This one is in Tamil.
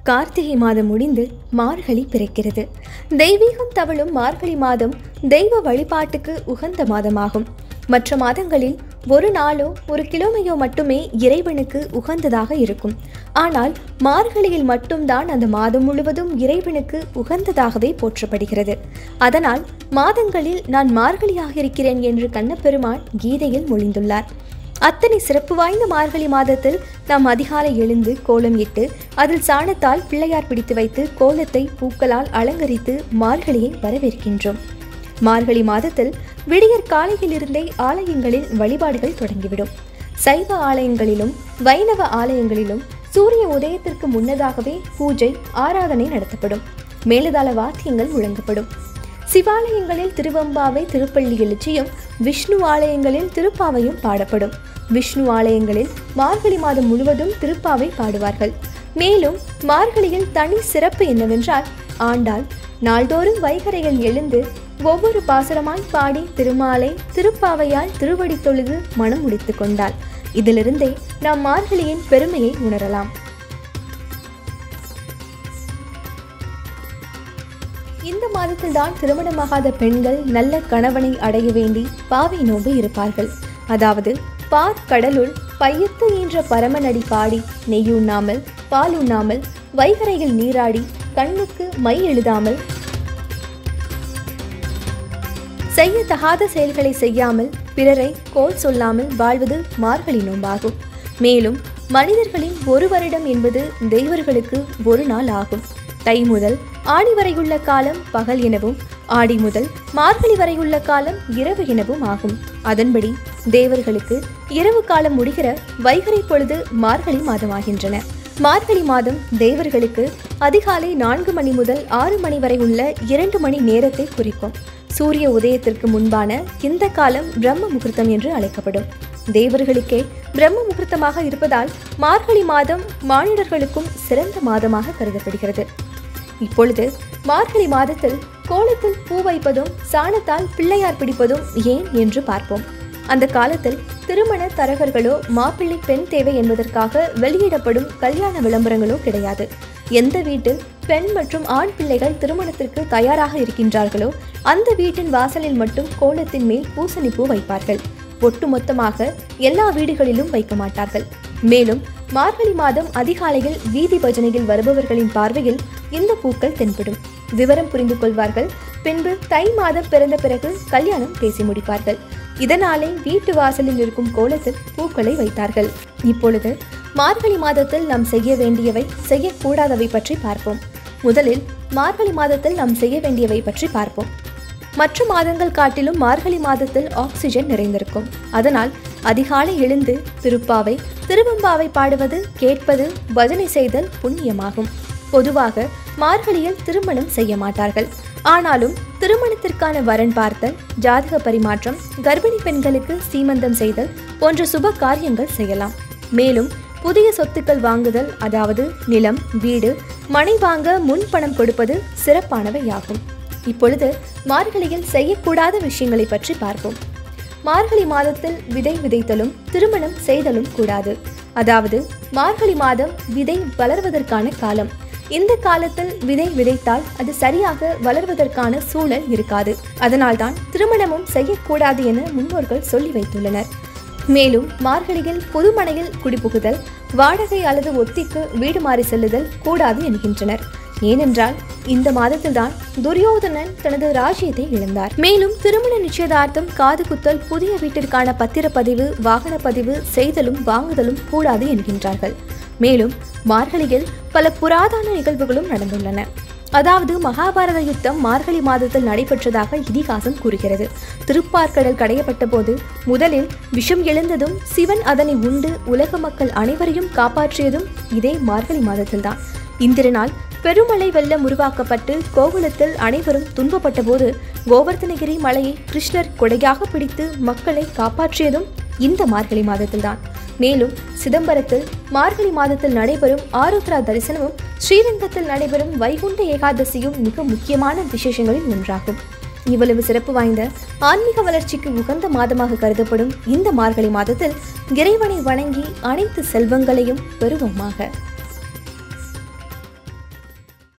கார்த்திகை மாதம் முடிந்து மார்கழி பிறக்கிறது தெய்வீகம் தவழும் மார்கழி மாதம் தெய்வ வழிபாட்டுக்கு உகந்த மாதமாகும் மற்ற மாதங்களில் ஒரு நாளோ ஒரு கிழமையோ மட்டுமே இறைவனுக்கு உகந்ததாக இருக்கும் ஆனால் மார்கழியில் மட்டும்தான் அந்த மாதம் முழுவதும் இறைவனுக்கு உகந்ததாகவே போற்றப்படுகிறது அதனால் மாதங்களில் நான் மார்கழியாக இருக்கிறேன் என்று கண்ணப்பெருமான் கீதையில் மொழிந்துள்ளார் அத்தனை சிறப்பு வாய்ந்த மார்கழி மாதத்தில் நாம் அதிகாலை எழுந்து கோலம் இட்டு அதில் சாணத்தால் பிள்ளையார் பிடித்து வைத்து கோலத்தை பூக்களால் அலங்கரித்து மார்கழியை வரவேற்கின்றோம் மார்கழி மாதத்தில் விடியற் காலையிலிருந்தே ஆலயங்களில் வழிபாடுகள் தொடங்கிவிடும் சைவ ஆலயங்களிலும் வைணவ ஆலயங்களிலும் சூரிய உதயத்திற்கு முன்னதாகவே பூஜை ஆராதனை நடத்தப்படும் மேலதாள வாத்தியங்கள் முழங்கப்படும் சிவாலயங்களில் திருவம்பாவை திருப்பள்ளி எழுச்சியும் விஷ்ணு ஆலயங்களில் திருப்பாவையும் பாடப்படும் விஷ்ணு ஆலயங்களில் மார்கழி மாதம் முழுவதும் திருப்பாவை பாடுவார்கள் மேலும் மார்கழியில் தனி சிறப்பு என்னவென்றால் ஆண்டாள் நாள்தோறும் வைகரையில் எழுந்து ஒவ்வொரு பாசுரமாய் பாடி திருமாலை திருப்பாவையால் திருவடி தொழுது மனம் முடித்து கொண்டாள் இதிலிருந்தே நாம் மார்கழியின் பெருமையை உணரலாம் இந்த மாதத்தில் தான் திருமணமாகாத பெண்கள் நல்ல கணவனை அடைய வேண்டி பாவை நோம்பு இருப்பார்கள் அதாவது பார் கடலுள் பையத்து ஈன்ற பரமனடி பாடி நெய் உண்ணாமல் பால் உண்ணாமல் வைகரையில் நீராடி கண்ணுக்கு மை எழுதாமல் செய்யத்தகாத செயல்களை செய்யாமல் பிறரை கோல் சொல்லாமல் வாழ்வது மார்கழி நோம்பாகும் மேலும் மனிதர்களின் ஒரு வருடம் என்பது தெய்வர்களுக்கு ஒரு நாள் ஆகும் தை முதல் ஆடி வரையுள்ள காலம் பகல் எனவும் ஆடி முதல் மார்கழி வரையுள்ள காலம் இரவு எனவும் ஆகும் அதன்படி தேவர்களுக்கு இரவு காலம் முடிகிற வைகரை பொழுது மார்கழி மாதமாகின்றன மார்கழி மாதம் தேவர்களுக்கு அதிகாலை நான்கு மணி முதல் ஆறு மணி வரை உள்ள இரண்டு மணி நேரத்தை குறிக்கும் சூரிய உதயத்திற்கு முன்பான இந்த காலம் பிரம்ம முகூர்த்தம் என்று அழைக்கப்படும் தேவர்களுக்கே பிரம்ம முகூர்த்தமாக இருப்பதால் மார்கழி மாதம் மானிடர்களுக்கும் சிறந்த மாதமாக கருதப்படுகிறது இப்பொழுது மார்கழி மாதத்தில் கோலத்தில் பூ வைப்பதும் சாணத்தால் பிள்ளையார் பிடிப்பதும் ஏன் என்று பார்ப்போம் அந்த காலத்தில் திருமண தரகர்களோ மாப்பிள்ளை பெண் தேவை என்பதற்காக வெளியிடப்படும் கல்யாண விளம்பரங்களோ கிடையாது எந்த வீட்டில் பெண் மற்றும் ஆண் பிள்ளைகள் திருமணத்திற்கு தயாராக இருக்கின்றார்களோ அந்த வீட்டின் வாசலில் மட்டும் கோலத்தின் மேல் பூசணி பூ வைப்பார்கள் ஒட்டுமொத்தமாக எல்லா வீடுகளிலும் வைக்க மாட்டார்கள் மேலும் மார்கழி மாதம் அதிகாலையில் வீதி பஜனையில் வருபவர்களின் பார்வையில் இந்த பூக்கள் தென்படும் விவரம் புரிந்து கொள்வார்கள் பின்பு தை மாதம் பிறந்த பிறகு கல்யாணம் பேசி முடிப்பார்கள் இதனாலே வீட்டு வாசலில் இருக்கும் கோலத்தில் பூக்களை வைத்தார்கள் இப்பொழுது மார்கழி மாதத்தில் நாம் செய்ய வேண்டியவை செய்யக்கூடாதவை பற்றி பார்ப்போம் முதலில் மார்கழி மாதத்தில் நாம் செய்ய வேண்டியவை பற்றி பார்ப்போம் மற்ற மாதங்கள் காட்டிலும் மார்கழி மாதத்தில் ஆக்சிஜன் நிறைந்திருக்கும் அதனால் அதிகாலை எழுந்து திருப்பாவை திருவம்பாவை பாடுவது கேட்பது பஜனை செய்தல் புண்ணியமாகும் பொதுவாக மார்கழியில் திருமணம் செய்ய மாட்டார்கள் ஆனாலும் திருமணத்திற்கான வரன் பார்த்தல் ஜாதக பரிமாற்றம் கர்ப்பிணி பெண்களுக்கு சீமந்தம் செய்தல் போன்ற சுப காரியங்கள் செய்யலாம் மேலும் புதிய சொத்துக்கள் வாங்குதல் அதாவது நிலம் வீடு மனை வாங்க முன் பணம் கொடுப்பது சிறப்பானவையாகும் இப்பொழுது மார்கழியில் செய்யக்கூடாத விஷயங்களை பற்றி பார்ப்போம் மார்கழி மாதத்தில் விதை விதைத்தலும் திருமணம் செய்தலும் கூடாது அதாவது மார்கழி மாதம் விதை வளர்வதற்கான காலம் இந்த காலத்தில் விதை விதைத்தால் அது சரியாக வளர்வதற்கான சூழல் இருக்காது அதனால்தான் திருமணமும் செய்யக்கூடாது என முன்னோர்கள் சொல்லி வைத்துள்ளனர் மேலும் மார்கழியில் புதுமனையில் குடிபுகுதல் வாடகை அல்லது ஒத்திக்கு வீடு மாறி செல்லுதல் கூடாது என்கின்றனர் ஏனென்றால் இந்த மாதத்தில்தான் துரியோதனன் தனது ராஜ்யத்தை இழந்தார் மேலும் திருமண நிச்சயதார்த்தம் காது குத்தல் புதிய வீட்டிற்கான பத்திரப்பதிவு வாகனப்பதிவு செய்தலும் வாங்குதலும் கூடாது என்கின்றார்கள் மேலும் மார்கழியில் பல புராதன நிகழ்வுகளும் நடந்துள்ளன அதாவது மகாபாரத யுத்தம் மார்கழி மாதத்தில் நடைபெற்றதாக இதிகாசம் கூறுகிறது திருப்பார்கடல் கடையப்பட்ட போது முதலில் விஷம் எழுந்ததும் சிவன் அதனை உண்டு உலக மக்கள் அனைவரையும் காப்பாற்றியதும் இதே மார்கழி மாதத்தில்தான் இந்திரனால் பெருமழை வெள்ளம் உருவாக்கப்பட்டு கோகுலத்தில் அனைவரும் துன்பப்பட்ட போது கோவர்த்தனகிரி மலையை கிருஷ்ணர் கொடையாக பிடித்து மக்களை காப்பாற்றியதும் இந்த மார்கழி மாதத்தில்தான் மேலும் சிதம்பரத்தில் மார்கழி மாதத்தில் நடைபெறும் ஆருத்ரா தரிசனமும் ஸ்ரீரங்கத்தில் நடைபெறும் வைகுண்ட ஏகாதசியும் மிக முக்கியமான விசேஷங்களில் ஒன்றாகும் இவ்வளவு சிறப்பு வாய்ந்த ஆன்மீக வளர்ச்சிக்கு உகந்த மாதமாக கருதப்படும் இந்த மார்கழி மாதத்தில் இறைவனை வணங்கி அனைத்து செல்வங்களையும் பெறுவோமாக